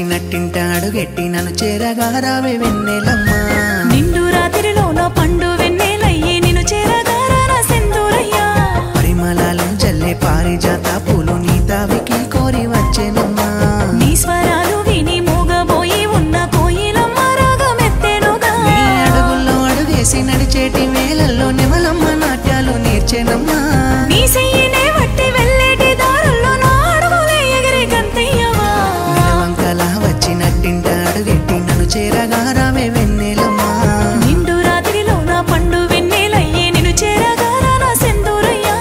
నట్టింట అడుగెట్టి నన్ను చేరగా రావే వెన్నెలమ్మా నిండు రాత్రిలోన పండు వెన్నెలయ్యి నిన్ను చేరగారా నా సింధూరయ్యా పరిమళాలు జల్లే పారిజాత పూలు నీ తావికి కోరి వచ్చేనమ్మా నీ స్వరాలు విని మూగబోయి ఉన్న కోయిలమ్మ రాగమెత్తెనుగా నీ అడుగుల్లో అడుగేసి నడిచేటి వేలల్లో నెమలమ్మ నాట్యాలు నేర్చేనమ్మా నీ చెయ్యినే వట్టి వెళ్ళేటి దారుల్లో నా అడుగులే ఎగిరి గంతయ్యవా నిలవంకలా వచ్చి నట్టింట అడుగెట్టి నన్ను చేరగా రావే వెన్నెలమ్మా నిండు రాత్రిలోన పండు వెన్నెలయ్యి నిన్ను చేరగారా నా సింధూరయ్యా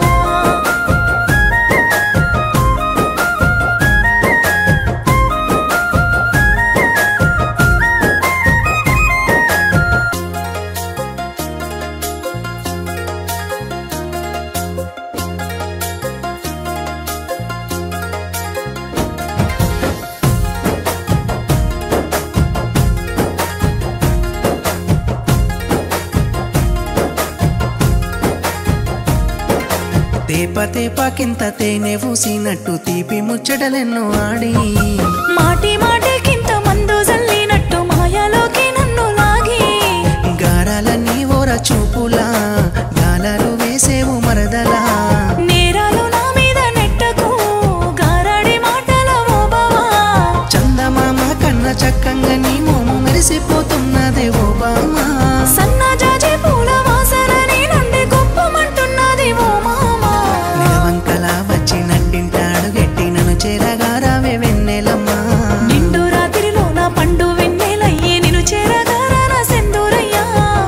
తేప తేపకింత తేనె పూసినట్టు తీపి ముచ్చటలెన్నో ఆడి మాటి మాటికింత మందు జల్లినట్టు మాయలోకి నన్ను లాగి గారాలన్నీ ఓర చూపులా గాలాలు వేసేవు మరదలా నేరాలు నా మీద నెట్టకు గారాడి మాటల ఓ బావా చందమామ కన్న చక్కంగా నీ మోము మెరిసిపోతున్నదే ఓ బామా సన్నజాజి పూల వాసన నీ నుండి గొప్పమంటున్నది ఓ మామా నిలవంకలా వచ్చి నట్టింట అడుగెట్టి నన్ను చేరగా రావే వెన్నెలమ్మా నిండు రాత్రిలో నా పండు వెన్నెలయ్యి నిన్ను చేరగారా నా సింధూరయ్యా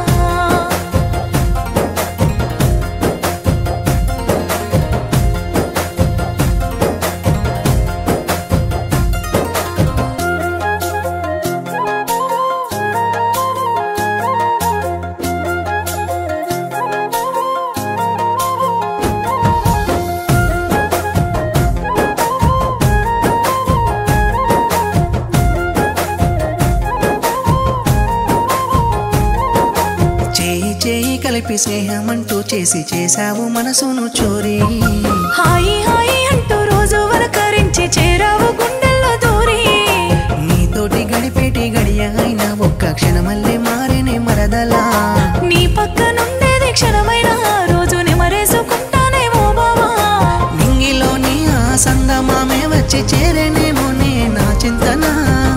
చేయి చేయి కలిపి స్నేహమంటూ చేసి చేశావు మనసును చోరీ హాయి హాయి అంటూ రోజు వరకరించి చేరావు గుండెల్లో దూరి నీతోటి గడిపేటి గడియ అయినా ఒక్క క్షణమల్లే మారినే మరదలా నీ పక్క నుండేది క్షణమైన ఆ రోజు నెమరేసుకుంటానే ఓ బావా నింగిలోని ఆ సందమామే వచ్చి చేరేనేమో నే నా చింతనా